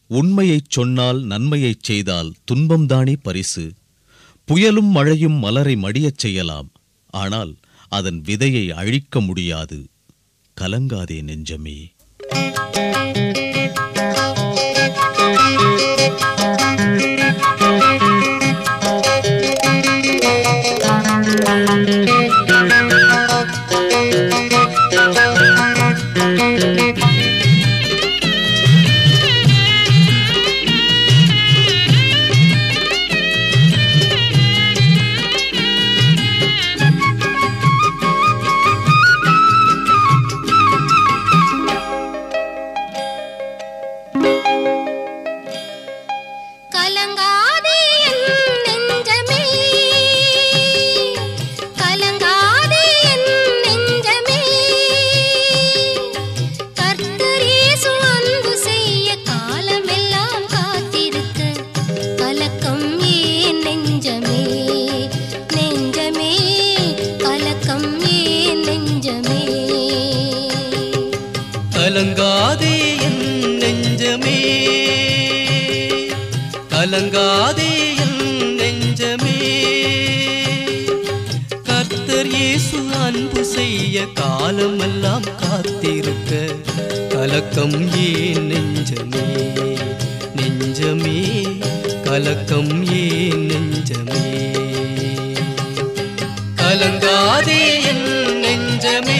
உண்மையைச் சொன்னால் நன்மையைச் செய்தால் துன்பம்தானே பரிசு புயலும் மழையும் மலரை மடியச் செய்யலாம் ஆனால் அதன் விதையை அழிக்க முடியாது கலங்காதே நெஞ்சமே கலங்காதே என் நெஞ்சமே கலங்காதே என் நெஞ்சமே கர்த்தர் இயேசு அன்பு செய்ய காலமெல்லாம் காத்திருக்க கலக்கம் ஏன் நெஞ்சமே நெஞ்சமே கலக்கம் ஏன் நெஞ்சமே கலங்காதே என் நெஞ்சமே கலங்காதே என் நெஞ்சமே கர்த்தர் இயேசு அன்பு செய்ய காலமெல்லாம் காத்திருக்க கலக்கம் ஏன் நெஞ்சமே நெஞ்சமே கலக்கம் ஏன் நெஞ்சமே கலங்காதே என் நெஞ்சமே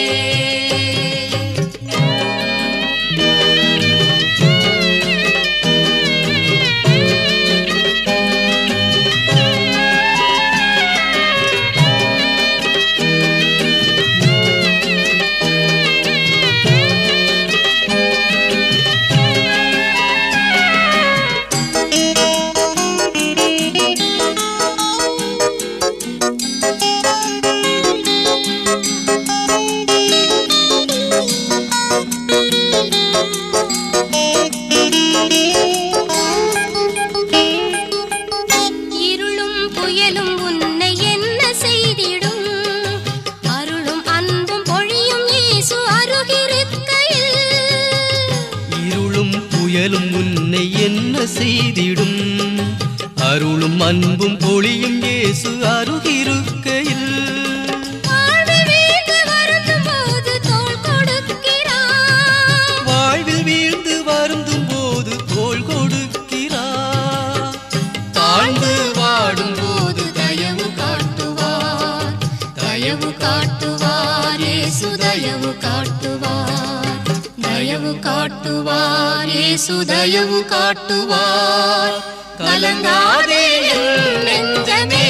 இருளும் புயலும் உன்னை என்ன செய்திடும் அருளும் அன்பும் பொழியும் இயேசு அருகிருக்கையில் இருளும் புயலும் உன்னை என்ன செய்திடும் அருளும் அன்பும் பொழியும் இயேசு அருகிருக்கையில் வாழ்வில் வீழ்ந்து வருந்தும் போது தோள் கொடுக்கிறார் வாழ்வில் வீழ்ந்து வருந்தும் போது தோள் கொடுக்கிறார் தாழ்ந்து வாடும் போது தயவு காட்டுவார் தயவு காட்டுவார் இயேசு தயவு காட்டுவார் தயவு காட்டுவார் இயேசு தயவு காட்டுவார் கலங்காதே என் நெஞ்சமே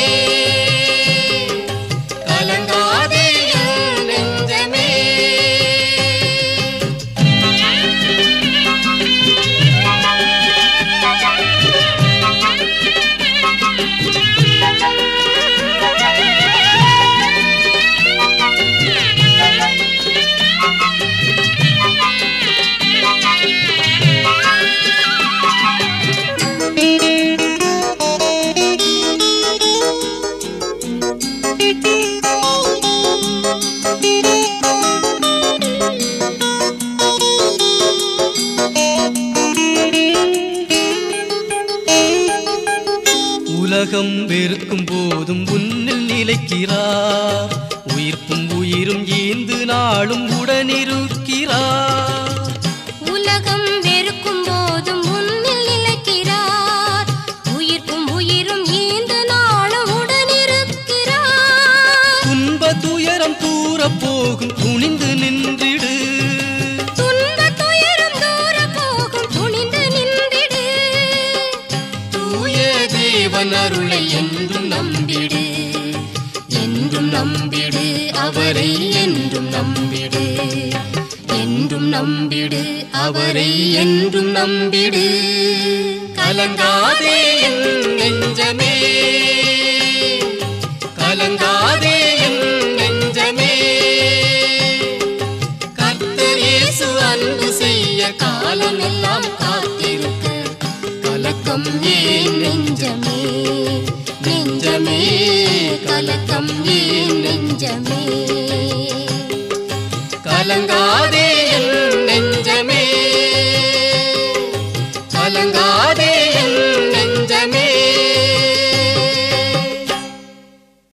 கலங்காதே என் நெஞ்சமே உலகம் வெறுக்கும் போதும் உன்னில் நிலைக்கிறார் உயிர்ப்பும் உயிரும் ஈந்து நாளும் உடனிருக்கிறார் உலகம் வெறுக்கும் போதும் உன்னில் நிலைக்கிறார் உயிர்க்கும் உயிரும் ஈந்து நாளும் உடனிருக்கிறார் துன்ப துயரம் தூர போகும் துணிந்து நின்றிடு துன்பத் துயரம் தூர போகும் துணிந்து நின்றிடு தூய தேவன் அருளை என்றும் நம்பிடு என்றும் நம்பிடு அவரை என்றும் நம்பிடு என்றும் நம்பிடு அவரை என்றும் நம்பிடு கலங்காதே என் நெஞ்சமே கலங்காதே என் நெஞ்சமே கர்த்தர் இயேசு அன்பு செய்ய காலமெல்லாம் காத்திருக்க கலக்கம் ஏன் நெஞ்சமே நெஞ்சமே கலக்கம் ஏன் நெஞ்சமே கலங்காதே என் நெஞ்சமே கலங்காதே